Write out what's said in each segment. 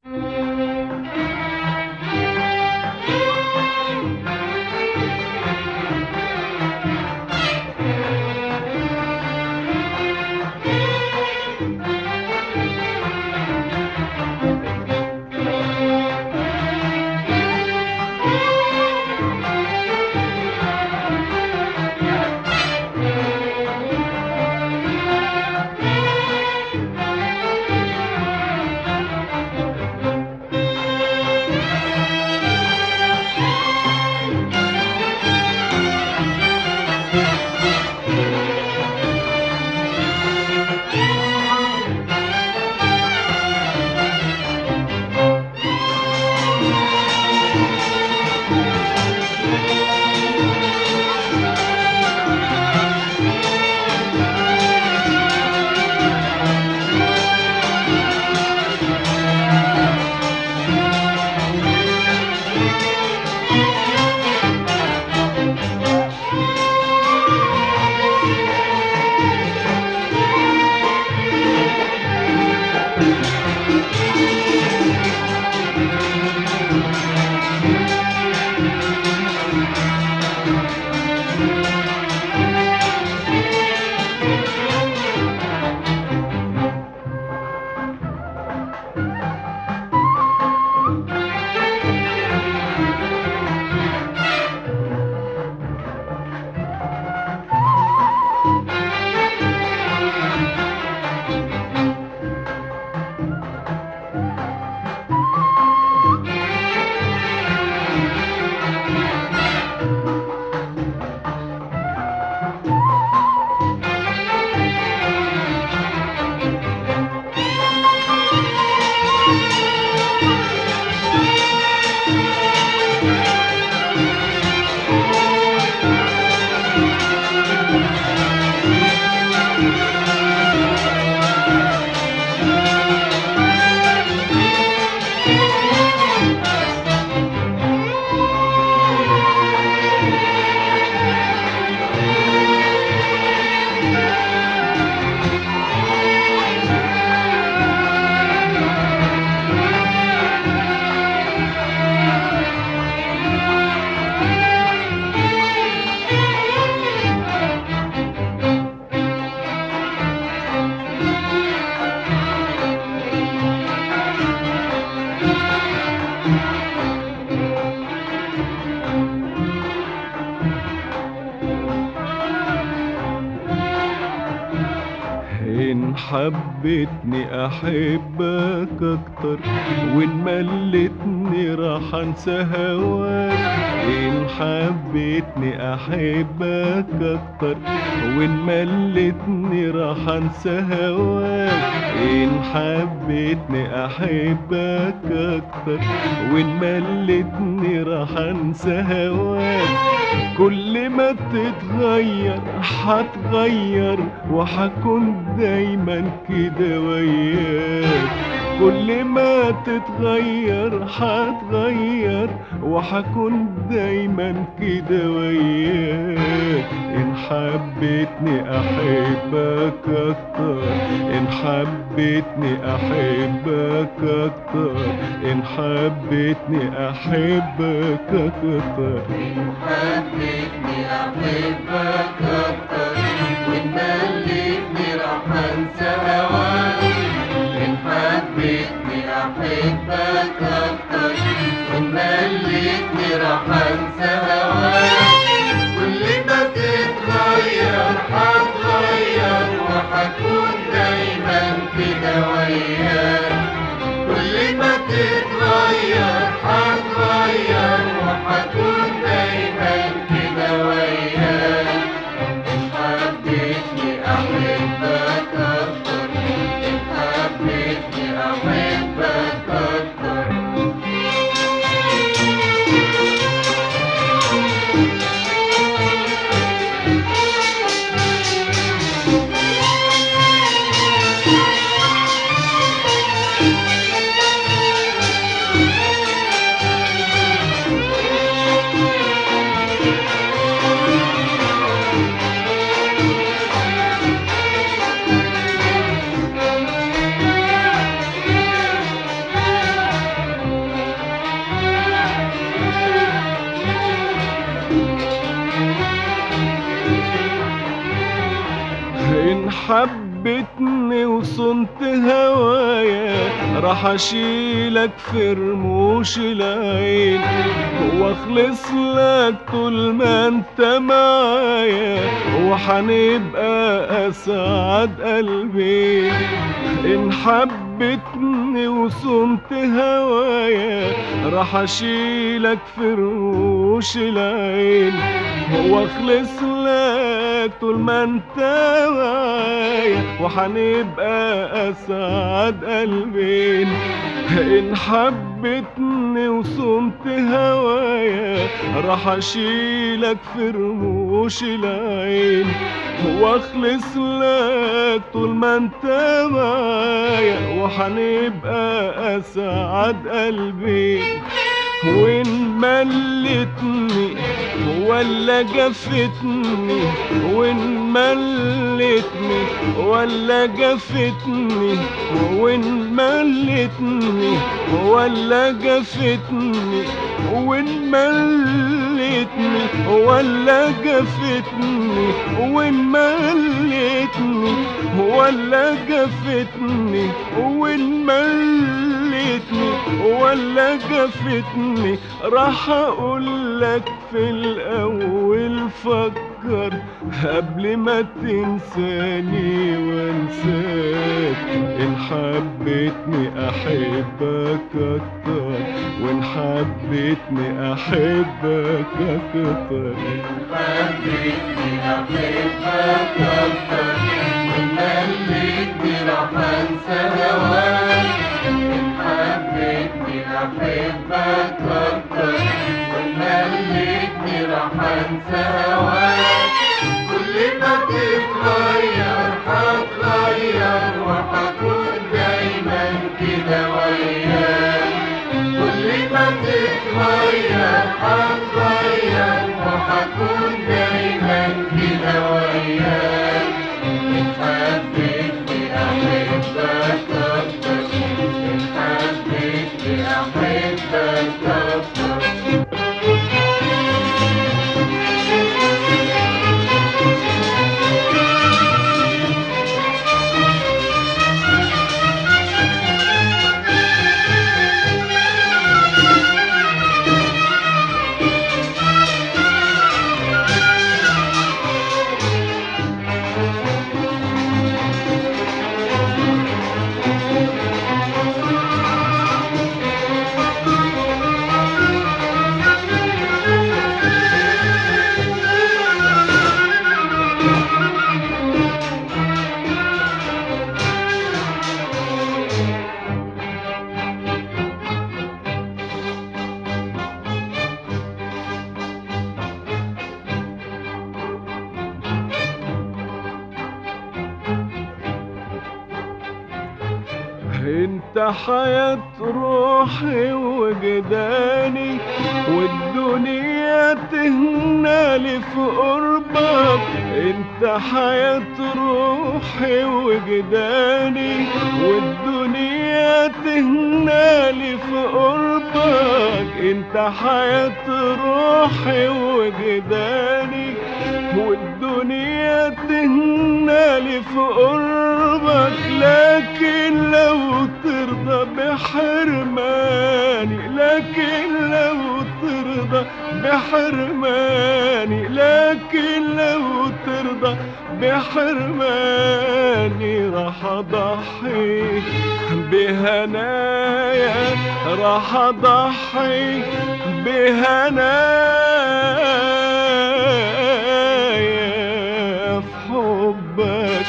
إن حبتني أحبك أكتر وإن ملتني راح أنسى هواك إن حبتني أحبك أكتر وإن ملتني راح أنسى هواك إن حبتني أحبك أكتر وإن ملتني راح أنسى هواك كل ما تتغير حتغير وحكون دايما كده وياك كل ما تتغير حتغير وحكون دايما كده وياك إن حبيتني أحبك أكتر إن حبيتني أحبك أكتر إن حبيتني أحبك أكتر حبيتني أحبك أكتر وإن مليتني راح أنسى هواك إن حبيتني أحبك أكتر وإن مليتني راح أنسى هواك كل ما تتغير حتغير وحكون دايما كده وياك كل ما تتغير حتغير وحكون دايما كده وياك إن حبيتني أحبك أكتر إن حبيتني أحبك أكتر حبتني وصنت هوايا راح اشيلك في رموش العين واخلص لك طول ما انت معايا وحنبقى اسعد قلبي ان حبتني وصمت هوايا راح اشيلك في رموش العين واخلص لك طول ما انت معايا وحنبقى اسعد قلبين ان حبتني وصمت هوايا راح اشيلك في رموش العين واخلص لك طول ما انت معايا وحنبقى اسعد قلبي وان ملتني ولا جفتني وان ملتني ولا جفتني وان ملتني ولا جفتني وان ملتني ولا جفتني وان ملتني ولا جفتني وان ملتني ولا جفتني راح اقول لك في الاول فكر قبل ما تنساني وانساك ان حبيتني احبك اكتر وان حبيتني احبك اكتر حبيتني أحبك أكتر من مليتني راح أنسى هواك إن حبيتني أحبك أكتر من مليتني راح أنسى هواك كل ما تتغير هتغير وهكون دايما كده وياك كل ما تتغير هتغير وهكون دايما كده وياك إن حبيتني أحبك أكتر إن حبيتني أحبك أكتر انت حياة روحي وجداني والدنيا تهنالي في قربك انت حياة روحي وجداني والدنيا تهنالي في قربك انت حياة روحي وجداني والدنيا تهنالي في قربك لكن لو ترضى بحرماني لكن لو ترضى بحرماني لكن لو ترضى بحرماني راح اضحي بهنايا راح اضحي بهنايا في حبك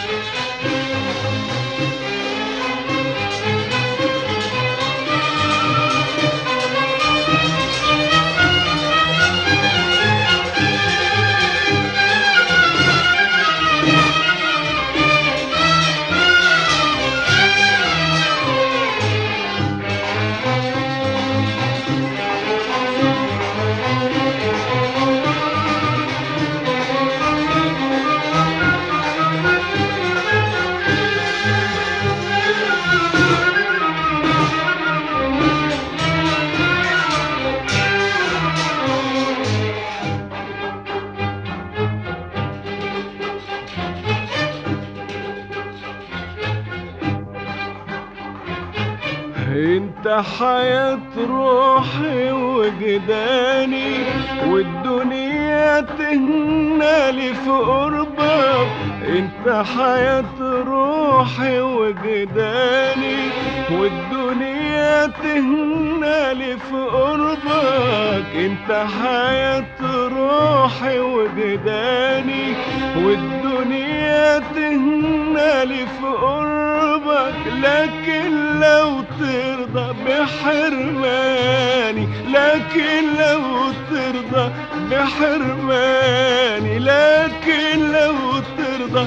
انت حياة روحي وجداني والدنيا تهنى لي في قربك انت حياة روحي وجداني والدنيا تهنى لي في قربك انت حياة روحي وجداني والدنيا تهنى لي في قربك لكن لو ترضى بحرماني لكن لو ترضى بحرماني لكن لو ترضى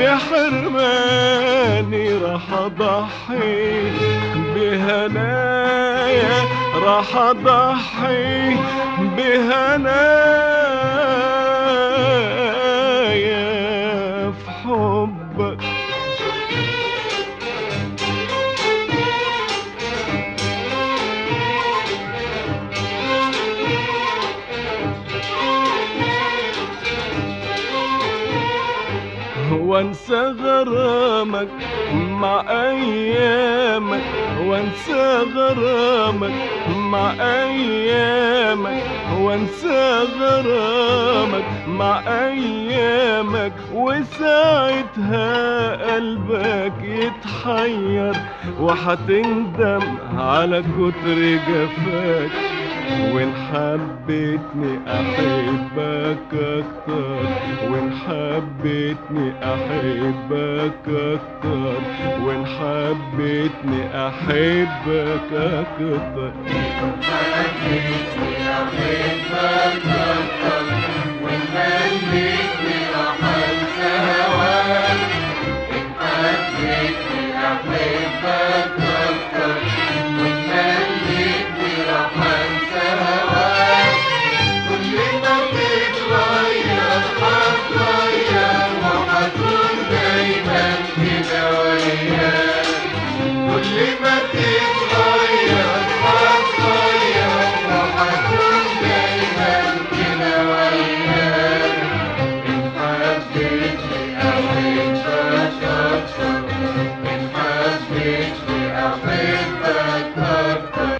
بحرماني راح اضحي بهنايا راح اضحي بهنايا في حبك وانسى غرامك مع ايامك وانسى غرامك مع ايامك وانسى غرامك مع ايامك وساعتها قلبك يتحير وحتندم على كتر جفاك وان حبيتني احبك اكتر وان حبيتني احبك اكتر وان حبيتني احبك اكتر حبيتني أحبك أكتر ومليتني راح أنسى هواك إن حبيتني أحبك أكتر ومليتني راح أنسى هواك كل ما تتغير هتغير وهكون دايما كده وياك كل ما تتغير هتغير وهكون دايما كده وياك إن حبيتني أحبك أكتر إن حبيتني أحبك أكتر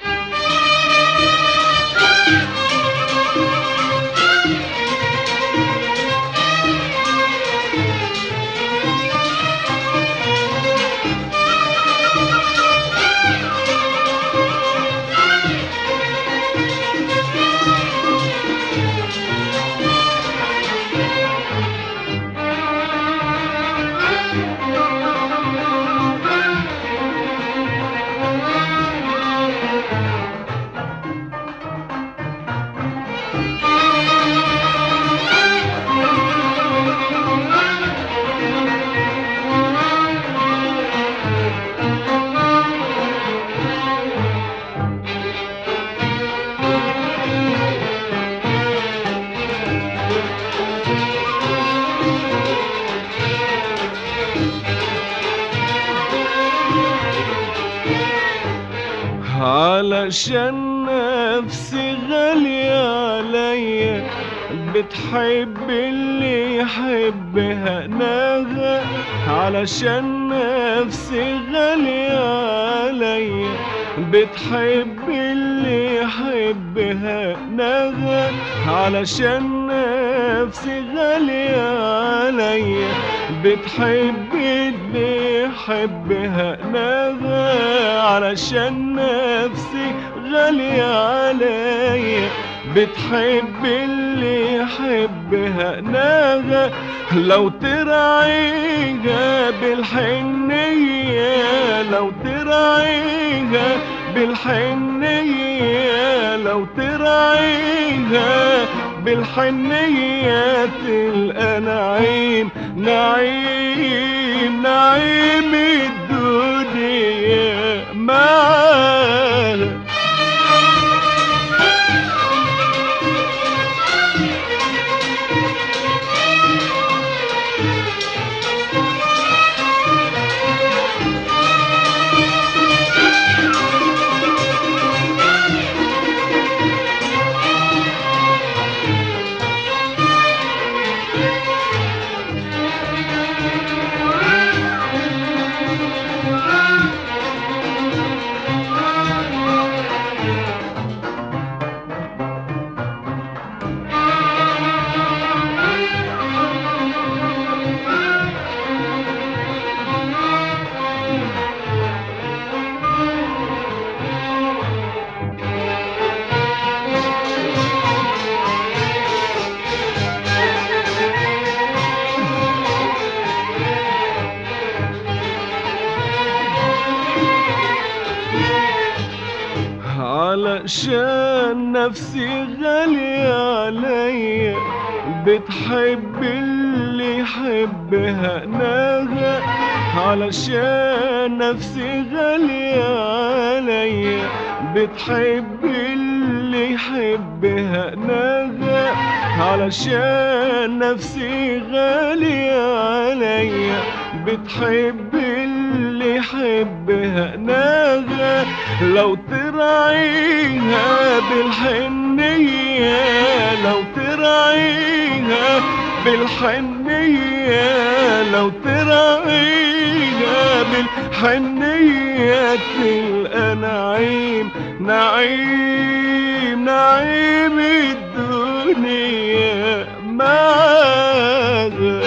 علشان نفسي غالية عليا بتحب اللي يحبها نغى علشان نفسي غالية عليا بتحب اللي يحبها نغى علشان نفسي غالية عليا بتحب اللي يحبها نغى علشان نفسي غالية عليا بتحب اللي يحبها نغى لو تراعيها بالحنية لو تراعيها بالحنية لو تراعيها بالحنية تلقى نعيم نعيم نعيم الدنيا معاها علشان نفسي غالية عليا بتحب اللي يحبها ناغا علشان نفسي غالية عليا بتحب اللي يحبها ناغا علشان نفسي غالية عليا بتحب اللي يحبها ناغا لو تراعيها بالحنية لو تراعيها بالحنية لو تراعيها بالحنية تلقى نعيم نعيم نعيم الدنيا معاها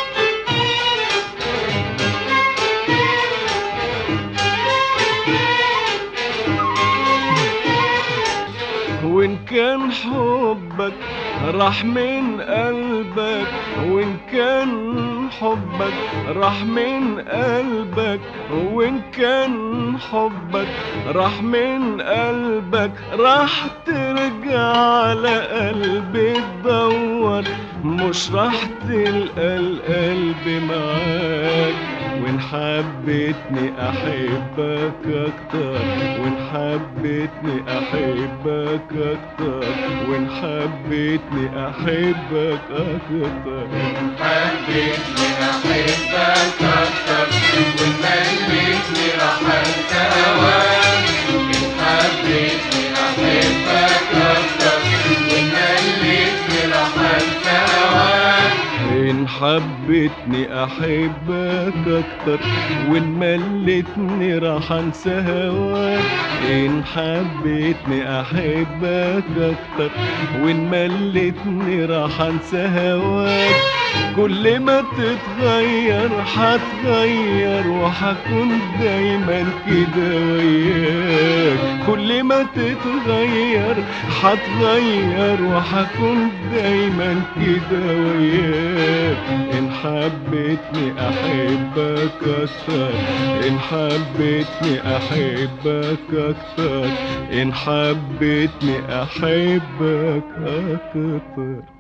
وإن كان حبك راح من قلبك وإن كان حبك راح من قلبك وإن كان حبك راح من قلبك راح ترجع على قلبي تدور مش راح تلقى القلب معاك وإن حبيتني أحبك أكتر وإن حبيتني أحبك أكتر وإن حبيتني أحبك أكتر حبيتني أحبك أكتر ومليتني راح أنسى هواك إن حبيتني أحبك أكتر ومليتني راح أنسى هواك إن حبيتني أحبك أكتر وإن ملتني راح أنسى هواك إن حبيتني أحبك أكتر وإن ملتني راح أنسى هواك كل ما تتغير حتغير وحكون دايما كده وياك كل ما تتغير حتغير وحكون دايما كده وياك إن حبيتني أحبك أكتر إن حبيتني أحبك أكتر إن حبيتني أحبك أكتر